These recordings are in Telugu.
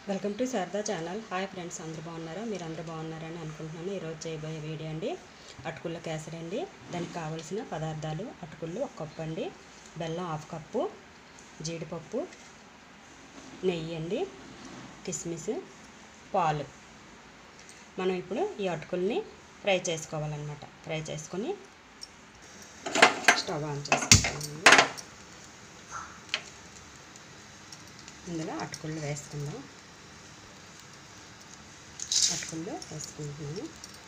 Welcome to Sharada channel hi friends అందరూ బాగున్నారా మీరు అందరూ బాగున్నారని అనుకుంటున్నాను ఈరోజు చేయబోయే వీడియో అండి అటుకుల కేసరి అండి దానికి కావలసిన పదార్థాలు అటుకులు ఒక కప్పు అండి బెల్లం హాఫ్ కప్పు జీడిపప్పు నెయ్యి అండి కిస్మిస్ పాలు మనం ఇప్పుడు ఈ అటుకుల్ని ఫ్రై చేసుకోవాలన్నమాట ఫ్రై చేసుకొని స్టవ్ ఆన్ చేసుకుంటామండి ఇందులో అటుకులు వేసుకుందాం అటుకులు వేసుకుంటున్నాను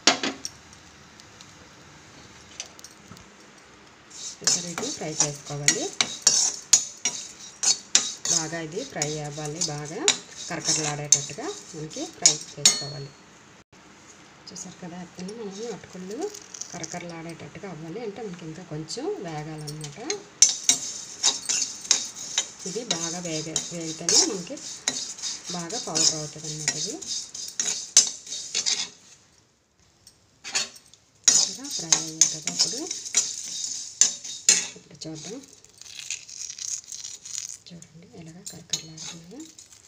ఇప్పుడు ఇది ఫ్రై చేసుకోవాలి బాగా ఇది ఫ్రై అవ్వాలి బాగా కరకరలాడేటట్టుగా మనకి ఫ్రై చేసుకోవాలి చూసారు కదా అట్లనే మనకి అటుకులు కరకరలాడేటట్టుగా అవ్వాలి అంటే మనకి ఇంకా కొంచెం వేగాలన్నమాట ఇది బాగా వేగ వేగితేనే మనకి బాగా పౌడర్ అవుతుంది అన్నమాట ఇది ఇలా ఫ్రై అయ్యాయి కదా అప్పుడు ఇప్పుడు చూద్దాం చూడండి ఎలాగా కరకరలాడుతున్నాయో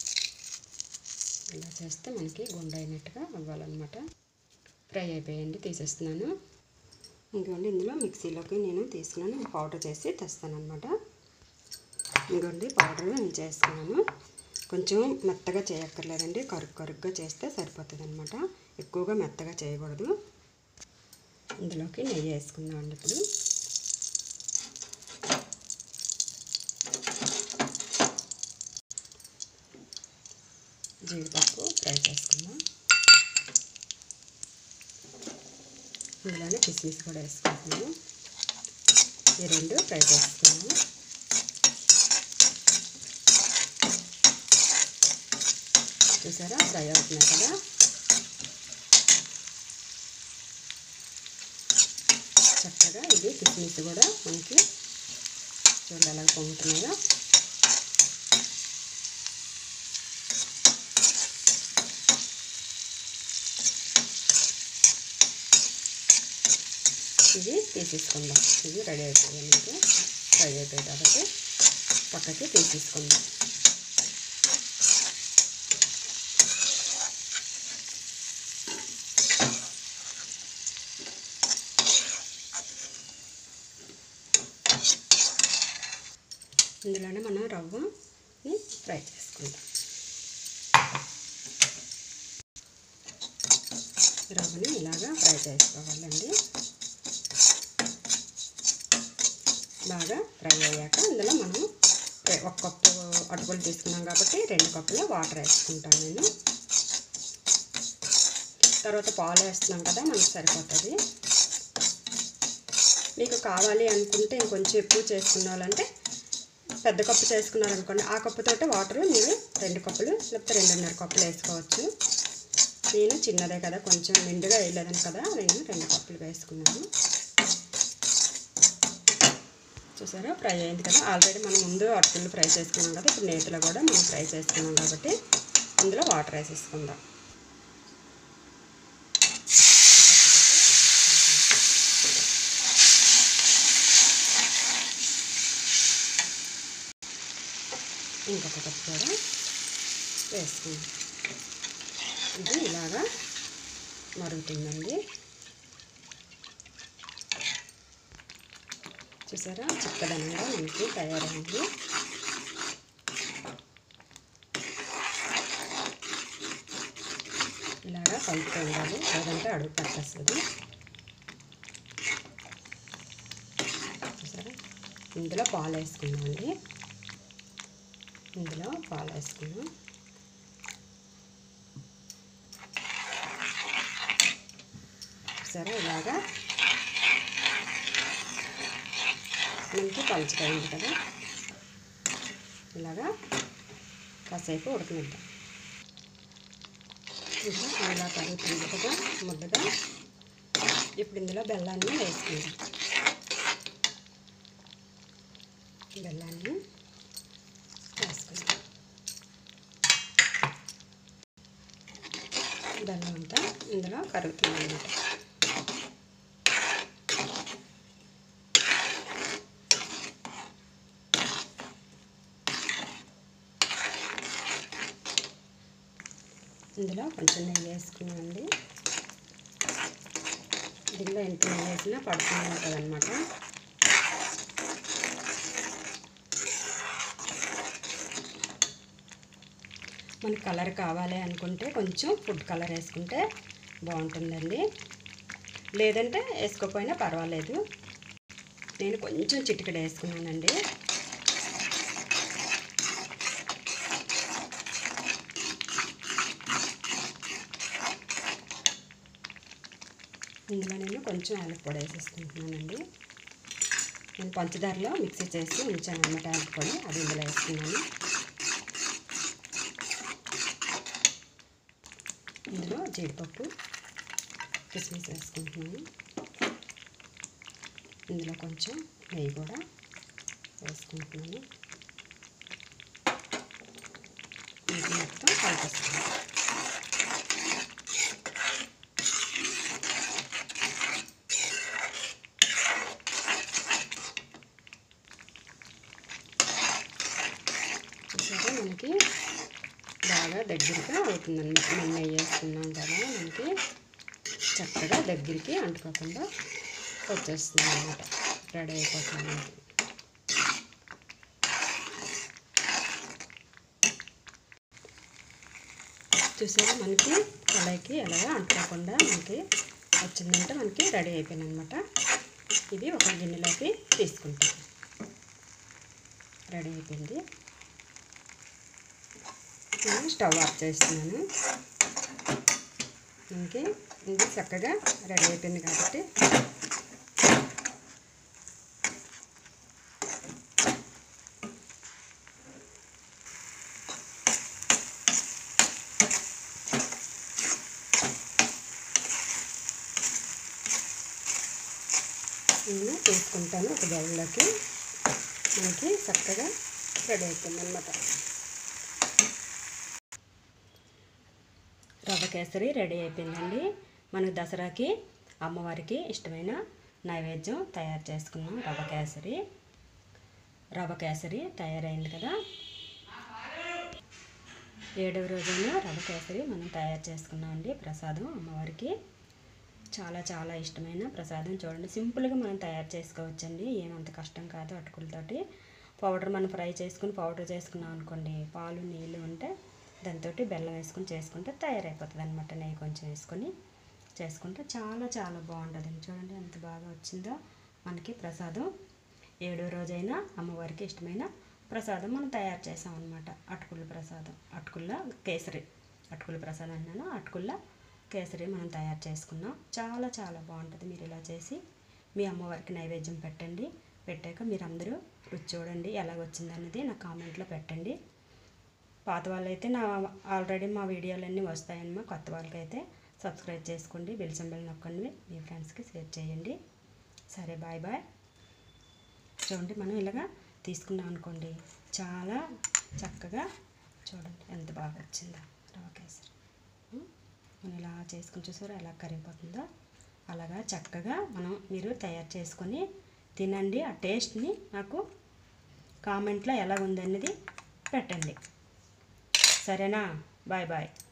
ఇలా చేస్తే మనకి గుండె అయినట్టుగా అవ్వాలన్నమాట ఫ్రై అయిపోయండి తీసేస్తున్నాను ఇంకోండి ఇందులో మిక్సీలోకి నేను తీసుకున్నాను పౌడర్ చేసి తెస్తాను అనమాట ఇంకోండి పౌడర్ నేను చేసుకున్నాను కొంచెం మెత్తగా చేయక్కర్లేదండి కరుగు కరుగ్గా చేస్తే సరిపోతుంది అనమాట ఎక్కువగా మెత్తగా చేయకూడదు ఇందులోకి నెయ్యి వేసుకుందామండి ఇప్పుడు జీడిపప్పు ఫ్రై చేసుకుందాం ఇందులోనే కిస్మిస్ కూడా వేసుకుంటున్నాను ఈ రెండు ఫ్రై చేసుకున్నాము చూసారా ఫ్రై అవుతున్నాయి కదా చక్కగా ఇది కిస్మిస్ కూడా మనకి చూడండి ఎలా పొంగుతున్నాయో ఇది తీసేసుకుందాం ఇది రెడీ అయిపోయింది మనకి ఫ్రై అయిపోయింది కాబట్టి పక్కకి తీసేసుకుందాం ఇందులోనే మనం రవ్వని ఫ్రై చేసుకుందాం రవ్వని ఇలాగా ఫ్రై చేసుకోవాలండి బాగా ఫ్రై అయ్యాక ఇందులో మనం ఒక కప్పు అటుకులు తీసుకున్నాం కాబట్టి రెండు కప్పుల వాటర్ వేసుకుంటాను నేను తర్వాత పాలు వేస్తున్నాం కదా మనకు సరిపోతుంది మీకు కావాలి అనుకుంటే ఇంకొంచెం ఎక్కువ చేసుకున్న వాళ్ళంటే పెద్ద కప్పు చేసుకున్నారనుకోండి ఆ కప్పుతోటి వాటర్ మీరు రెండు కప్పులు లేకపోతే రెండున్నర కప్పులు వేసుకోవచ్చు నేను చిన్నదే కదా కొంచెం నిండుగా వేయలేదని కదా నేను రెండు కప్పులు వేసుకున్నాను చూసారా ఫ్రై అయింది కదా ఆల్రెడీ మనం ముందు అటుకులు ఫ్రై చేసుకున్నాం కదా ఇప్పుడు నేతిలో కూడా మనం ఫ్రై చేసుకున్నాం కాబట్టి ఇందులో వాటర్ వేసేసుకుందాం ఇంకొక కప్పు కూడా వేసుకుందాం ఇది ఇలాగా మరుగుతుందండి చూసారా చిక్కదనంగా మనకి తయారైంది ఇలాగా కలుపుతూ ఉండాలి లేదంటే అడుగు పట్టేస్తుంది చూసారా ఇందులో పాలు వేసుకున్నామండి ఇందులో పాలు వేసుకున్నాం చూసారా ఇలాగా మనకి పలుచకైంది కదా ఇలాగా కాసేపు ఉడకనిద్దాం ఇంకా ఇలా కలుగుతుంది కదా ముద్దగా ఇప్పుడు ఇందులో బెల్లాన్ని వేసుకుందాం బెల్లాన్ని వేసుకుందాం బెల్లం అంతా ఇందులో కరుగుతుంది అన్నమాట ఇందులో కొంచెం నెయ్యి వేసుకున్నామండి దీనిలో ఎంత నెయ్యి వేసినా పడుతూనే ఉంటుంది అనమాట మనకి కలర్ కావాలి అనుకుంటే కొంచెం ఫుడ్ కలర్ వేసుకుంటే బాగుంటుందండి లేదంటే వేసుకోకపోయినా పర్వాలేదు నేను కొంచెం చిటికెడ వేసుకున్నానండి ఇందులో నేను కొంచెం యాలక్ వేసేసుకుంటున్నానండి నేను పంచదారలో మిక్సీ చేసి ఉంచాను అన్నమాట యాలక్ పొడి అది ఇందులో వేసుకున్నాను ఇందులో జీడిపప్పు కిస్మిస్ వేసుకుంటున్నాను ఇందులో కొంచెం నెయ్యి కూడా వేసుకుంటున్నాను ఇది మొత్తం కలిపేస్తున్నాను చూసారా మనకి బాగా దగ్గరగా అవుతుందన్నమాట మనం నెయ్యి వేసుకున్నాం కదా మనకి చక్కగా దగ్గరికి అంటుకోకుండా వచ్చేస్తుంది అన్నమాట రెడీ అయిపోతుంది మనకి చూసారా మనకి కళాయికి ఎలాగా అంటుకోకుండా మనకి వచ్చిందంటే మనకి రెడీ అయిపోయింది అనమాట ఇది ఒక గిన్నెలోకి తీసుకుంటాం రెడీ అయిపోయింది నేను స్టవ్ ఆఫ్ చేస్తున్నాను ఇంకే ఇది చక్కగా రెడీ అయిపోయింది కాబట్టి నేను తీసుకుంటాను ఒక బౌల్లోకి మనకి చక్కగా రెడీ అయిపోయింది అనమాట రవ్వ కేసరి రెడీ అయిపోయిందండి మనకు దసరాకి అమ్మవారికి ఇష్టమైన నైవేద్యం తయారు చేసుకున్నాం రవ్వ కేసరి రవ్వ కేసరి తయారైంది కదా ఏడవ రోజున రవ్వ కేసరి మనం తయారు చేసుకున్నామండి ప్రసాదం అమ్మవారికి చాలా చాలా ఇష్టమైన ప్రసాదం చూడండి సింపుల్గా మనం తయారు చేసుకోవచ్చండి ఏమంత కష్టం కాదు అటుకులతోటి పౌడర్ మనం ఫ్రై చేసుకుని పౌడర్ చేసుకున్నాం అనుకోండి పాలు నీళ్ళు ఉంటే దాంతో బెల్లం వేసుకొని చేసుకుంటే తయారైపోతుంది అనమాట నెయ్యి కొంచెం వేసుకొని చేసుకుంటే చాలా చాలా బాగుంటుందండి చూడండి ఎంత బాగా వచ్చిందో మనకి ప్రసాదం ఏడో రోజైనా అమ్మవారికి ఇష్టమైన ప్రసాదం మనం తయారు చేసాం అనమాట అటుకుల ప్రసాదం అటుకుల కేసరి అటుకుల ప్రసాదం అన్నాను అటుకుల కేసరి మనం తయారు చేసుకున్నాం చాలా చాలా బాగుంటుంది మీరు ఇలా చేసి మీ అమ్మవారికి నైవేద్యం పెట్టండి పెట్టాక మీరు అందరూ రుచి చూడండి ఎలాగొచ్చింది అన్నది నా కామెంట్లో పెట్టండి పాత వాళ్ళైతే నా ఆల్రెడీ మా వీడియోలన్నీ వస్తాయన్నమా కొత్త వాళ్ళకైతే సబ్స్క్రైబ్ చేసుకోండి బెల్ సింబల్ నొక్కండి మీ ఫ్రెండ్స్కి షేర్ చేయండి సరే బాయ్ బాయ్ చూడండి మనం ఇలాగా తీసుకున్నాం అనుకోండి చాలా చక్కగా చూడండి ఎంత బాగా వచ్చిందో రవ కేసరి ఉం? మనం ఇలా చేసుకుని చూసారా ఎలా కరిగిపోతుందో అలాగా చక్కగా మనం మీరు తయారు చేసుకొని తినండి ఆ టేస్ట్ని నాకు కామెంట్లో ఎలా ఉందన్నది పెట్టండి సరేనా బాయ్ బాయ్